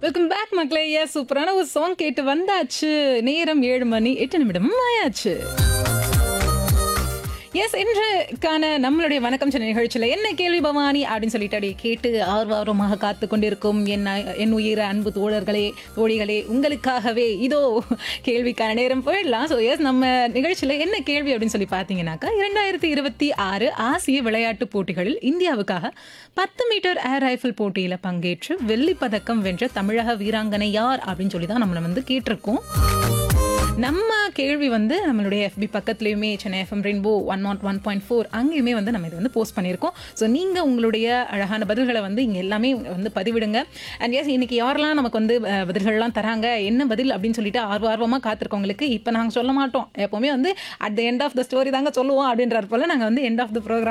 welcome back மக்களே ஏ சூப்பரான ஒரு சாங் கேட்டு வந்தாச்சு நேரம் ஏழு மணி எட்டு நிமிடம் ஆயாச்சு எஸ் இன்றுக்கான நம்மளுடைய வணக்கம் சென்னை நிகழ்ச்சியில் என்ன கேள்வி பவானி அப்படின்னு சொல்லிட்டு அப்படியே கேட்டு ஆர்வாரமாக காத்து கொண்டிருக்கும் என் என் உயிர அன்பு தோழர்களே தோழிகளே உங்களுக்காகவே இதோ கேள்விக்கான நேரம் போயிடலாம் ஸோ எஸ் நம்ம நிகழ்ச்சியில் என்ன கேள்வி அப்படின்னு சொல்லி பார்த்தீங்கன்னாக்கா இரண்டாயிரத்தி இருபத்தி ஆறு ஆசிய விளையாட்டுப் போட்டிகளில் இந்தியாவுக்காக பத்து மீட்டர் ஏர் ரைஃபிள் போட்டியில் பங்கேற்று வெள்ளிப் பதக்கம் வென்ற தமிழக வீராங்கனை யார் அப்படின்னு சொல்லி தான் நம்மளை வந்து கேட்டிருக்கோம் நம்ம கேள்வி வந்து நம்மளுடைய எஃபி பக்கத்துலேயுமே Chennai FM rainbow one nought one point four அங்கேயுமே வந்து நம்ம இது வந்து போஸ்ட் பண்ணியிருக்கோம் ஸோ நீங்கள் உங்களுடைய அழகான பதில்களை வந்து இங்கே எல்லாமே வந்து பதிவிடுங்க அண்ட் எஸ் இன்னைக்கு யாரெல்லாம் நமக்கு வந்து அஹ், பதில்கள்லாம் தராங்க என்ன பதில் அப்படின்னு சொல்லிட்டு ஆர்வ ஆர்வமாக காத்திருக்கவங்களுக்கு இப்போ நாங்கள் சொல்ல மாட்டோம் எப்போவுமே வந்து at the end of the story தாங்க சொல்லுவோம் அப்படின்றார் போல் நாங்கள் வந்து எண்ட் ஆஃப் த ப்ரோக்ராம்